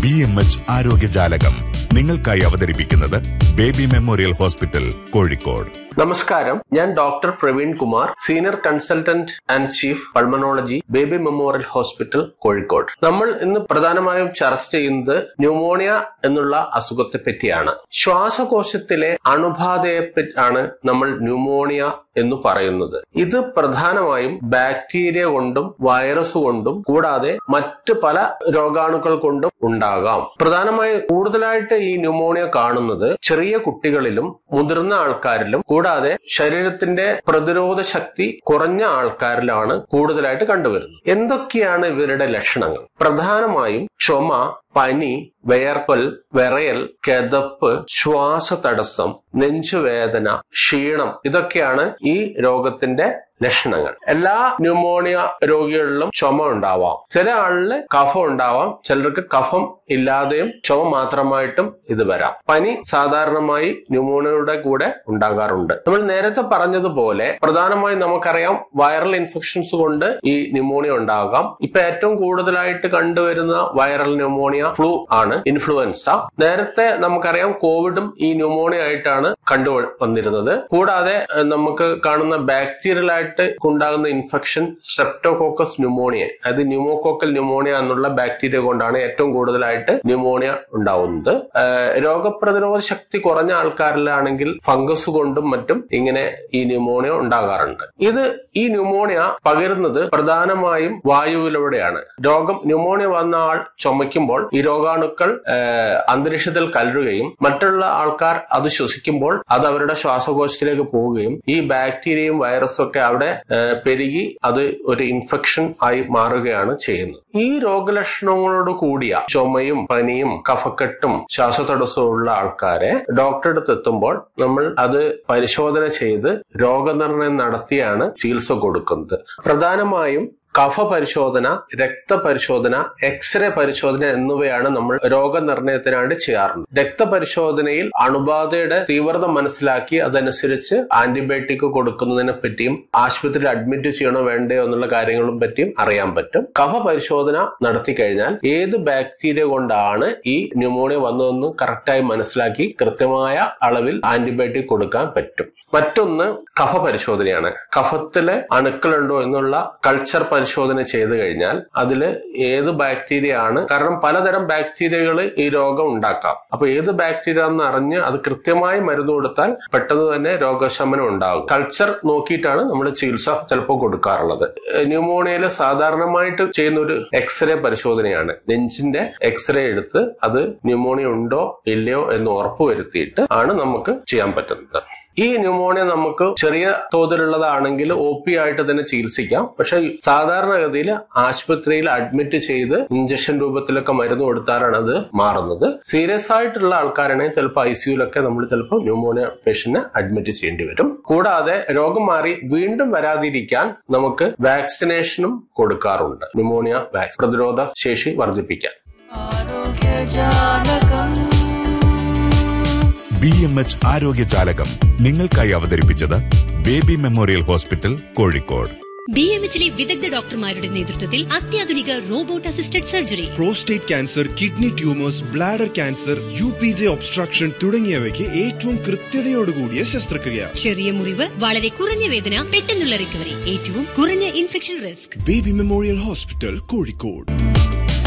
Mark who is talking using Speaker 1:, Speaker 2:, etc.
Speaker 1: B M H ആരോഗ്യജാലകം നിങ്ങൾക്കായി അവതരിപ്പിക്കുന്നത് ബേബി മെമ്മോറിയൽ ഹോസ്പിറ്റൽ കോഴിക്കോട്
Speaker 2: നമസ്കാരം ഞാൻ doctor Praveen Kumar senior consultant and chief pulmonology Baby Memorial Hospital Kozhikode നമ്മൾ ഇന്ന് പ്രധാനമായും ചർച്ച ചെയ്യുന്നത് ന്യൂമോണിയ എന്നുള്ള അസുഖത്തെ പറ്റിയാണ് ശ്വാസകോശത്തിലെ അണുബാധയെ പറ്റിയാണ് നമ്മൾ ന്യൂമോണിയ എന്ന് പറയുന്നത് ഇത് പ്രധാനമായും ബാക്ടീരിയ കൊണ്ടും വൈറസ് കൊണ്ടും കൂടാതെ മറ്റ് പല രോഗാണുക്കൾ കൊണ്ടും ഉണ്ടാകാം പ്രധാനമായും കൂടുതലായിട്ട് ഈ ന്യൂമോണിയ കാണുന്നത് ചെറിയ കുട്ടികളിലും മുതിർന്ന ആൾക്കാരിലും കൂടാതെ ശരീരത്തിന്റെ പ്രതിരോധ ശക്തി കുറഞ്ഞ ആൾക്കാരിലാണ് കൂടുതലായിട്ട് കണ്ടുവരുന്നത് എന്തൊക്കെയാണ് ഇവരുടെ ലക്ഷണങ്ങൾ പ്രധാനമായും ചുമ പനി വിയർപ്പൽ വിറയൽ കിതപ്പ് ശ്വാസതടസ്സം നെഞ്ചുവേദന ക്ഷീണം ഇതൊക്കെയാണ് ഈ രോഗത്തിന്റെ ലക്ഷണങ്ങൾ എല്ലാ ന്യൂമോണിയ രോഗികളിലും ചുമ ഉണ്ടാവാം ചില ആളില് കഫം ഉണ്ടാവാം ചിലർക്ക് കഫം ഇല്ലാതെയും ചുമ മാത്രമായിട്ടും ഇത് വരാം പനി സാധാരണമായി ന്യൂമോണിയയുടെ കൂടെ ഉണ്ടാകാറുണ്ട് നമ്മൾ നേരത്തെ പറഞ്ഞതുപോലെ പ്രധാനമായും നമുക്കറിയാം വൈറൽ ഇൻഫെക്ഷൻസ് കൊണ്ട് ഈ ന്യൂമോണിയ ഉണ്ടാകാം ഇപ്പൊ ഏറ്റവും കൂടുതലായിട്ട് കണ്ടുവരുന്ന വൈറൽ ന്യൂമോണിയ ഫ്ലൂ ആണ് ഇൻഫ്ലുവൻസ നേരത്തെ നമുക്കറിയാം കോവിഡും ഈ ന്യൂമോണിയ ആയിട്ടാണ് കണ്ടു വന്നിരുന്നത് കൂടാതെ ഏഹ്, നമുക്ക് കാണുന്ന ബാക്ടീരിയൽ ആയിട്ട് ഉണ്ടാകുന്ന ഇൻഫെക്ഷൻ സ്ട്രെപ്റ്റോകോക്കസ് ന്യൂമോണിയ അതായത് ന്യൂമോകോക്കൽ ന്യൂമോണിയ എന്നുള്ള ബാക്ടീരിയ കൊണ്ടാണ് ഏറ്റവും കൂടുതലായിട്ട് ന്യൂമോണിയ ഉണ്ടാവുന്നത് ഏഹ്, രോഗപ്രതിരോധ ശക്തി കുറഞ്ഞ ആൾക്കാരിലാണെങ്കിൽ ഫംഗസ് കൊണ്ടും മറ്റും ഇങ്ങനെ ഈ ന്യൂമോണിയ ഉണ്ടാകാറുണ്ട് ഇത് ഈ ന്യൂമോണിയ പകരുന്നത് പ്രധാനമായും വായുവിലൂടെയാണ് രോഗം ന്യൂമോണിയ വന്ന ആൾ ചുമയ്ക്കുമ്പോൾ ഈ രോഗാണുക്കൾ ഏഹ്, അന്തരീക്ഷത്തിൽ കലരുകയും മറ്റുള്ള ആൾക്കാർ അത് ശ്വസിക്കുമ്പോൾ അത് അവരുടെ ശ്വാസകോശത്തിലേക്ക് പോവുകയും ഈ ബാക്ടീരിയയും വൈറസും ഒക്കെ അവിടെ ഏഹ്, പെരുകി അത് ഒരു ഇൻഫെക്ഷൻ ആയി മാറുകയാണ് ചെയ്യുന്നത് ഈ രോഗലക്ഷണങ്ങളോട് കൂടിയ ചുമയും പനിയും കഫക്കെട്ടും ശ്വാസതടസ്സവും ഉള്ള ആൾക്കാരെ ഡോക്ടറെ അടുത്ത് എത്തുമ്പോൾ നമ്മൾ അത് പരിശോധന ചെയ്ത് രോഗനിർണയം നടത്തിയാണ് ചികിത്സ കൊടുക്കുന്നത് പ്രധാനമായും കഫ പരിശോധന രക്തപരിശോധന എക്സ്റേ പരിശോധന എന്നിവയാണ് നമ്മൾ രോഗനിർണയത്തിനായിട്ട് ചെയ്യാറുള്ളത് രക്തപരിശോധനയിൽ അണുബാധയുടെ തീവ്രത മനസ്സിലാക്കി അതനുസരിച്ച് ആന്റിബയോട്ടിക് കൊടുക്കുന്നതിനെ പറ്റിയും ആശുപത്രിയിൽ അഡ്മിറ്റ് ചെയ്യണോ വേണ്ടയോ എന്നുള്ള കാര്യങ്ങളും പറ്റിയും അറിയാൻ പറ്റും കഫ പരിശോധന നടത്തി കഴിഞ്ഞാൽ ഏത് ബാക്ടീരിയ കൊണ്ടാണ് ഈ ന്യൂമോണിയ വന്നതെന്ന് കറക്റ്റായി മനസ്സിലാക്കി കൃത്യമായ അളവിൽ ആന്റിബയോട്ടിക് കൊടുക്കാൻ പറ്റും മറ്റൊന്ന് കഫ പരിശോധനയാണ് കഫത്തില് അണുക്കളുണ്ടോ എന്നുള്ള കൾച്ചർ പരിശോധന ചെയ്തു കഴിഞ്ഞാൽ അതിൽ ഏത് ബാക്ടീരിയ ആണ് കാരണം പലതരം ബാക്ടീരിയകൾ ഈ രോഗം ഉണ്ടാക്കാം അപ്പൊ ഏത് ബാക്ടീരിയ എന്ന് അറിഞ്ഞ് അത് കൃത്യമായി മരുന്ന് കൊടുത്താൽ പെട്ടെന്ന് തന്നെ രോഗശമനം ഉണ്ടാകും കൾച്ചർ നോക്കിയിട്ടാണ് നമ്മൾ ചികിത്സ ചിലപ്പോൾ കൊടുക്കാറുള്ളത് ന്യൂമോണിയയിൽ സാധാരണമായിട്ട് ചെയ്യുന്ന ഒരു എക്സ്റേ പരിശോധനയാണ് നെഞ്ചിന്റെ എക്സ്റേ എടുത്ത് അത് ന്യൂമോണിയ ഉണ്ടോ ഇല്ലയോ എന്ന് ഉറപ്പുവരുത്തിയിട്ട് ആണ് നമുക്ക് ചെയ്യാൻ പറ്റുന്നത് ഈ ന്യൂമോണിയ നമുക്ക് ചെറിയ തോതിലുള്ളതാണെങ്കിൽ ഒ പി ആയിട്ട് തന്നെ ചികിത്സിക്കാം പക്ഷെ സാധാരണഗതിയിൽ ആശുപത്രിയിൽ അഡ്മിറ്റ് ചെയ്ത് ഇഞ്ചക്ഷൻ രൂപത്തിലൊക്കെ മരുന്ന് കൊടുത്താലാണ് അത് മാറുന്നത് സീരിയസ് ആയിട്ടുള്ള ആൾക്കാരാണെങ്കിൽ ചിലപ്പോൾ ഐ സിയുലൊക്കെ നമ്മൾ ചിലപ്പോൾ ന്യൂമോണിയ പേഷ്യന്റിനെ അഡ്മിറ്റ് ചെയ്യേണ്ടി വരും കൂടാതെ രോഗം മാറി വീണ്ടും വരാതിരിക്കാൻ നമുക്ക് വാക്സിനേഷനും കൊടുക്കാറുണ്ട് ന്യൂമോണിയ വാക്സിൻ പ്രതിരോധ ശേഷി വർദ്ധിപ്പിക്കാൻ
Speaker 1: ബി എം എച്ച് ആരോഗ്യജാലകം നിങ്ങൾക്കായി അവതരിപ്പിച്ചത് Baby Memorial Hospital Kozhikode
Speaker 3: B M എച്ചിലെ വിദഗ്ധ ഡോക്ടർമാരുടെ നേതൃത്വത്തിൽ അത്യാധുനിക robot assisted surgery
Speaker 4: prostate cancer kidney tumours bladder cancer U P J obstruction തുടങ്ങിയവയ്ക്ക് ഏറ്റവും കൃത്യതയോടുകൂടിയ ശസ്ത്രക്രിയ
Speaker 3: ചെറിയ മുറിവ് വളരെ കുറഞ്ഞ വേദന പെട്ടെന്നുള്ള റിക്കവറി ഏറ്റവും കുറഞ്ഞ infection risk
Speaker 4: Baby Memorial Hospital Kozhikode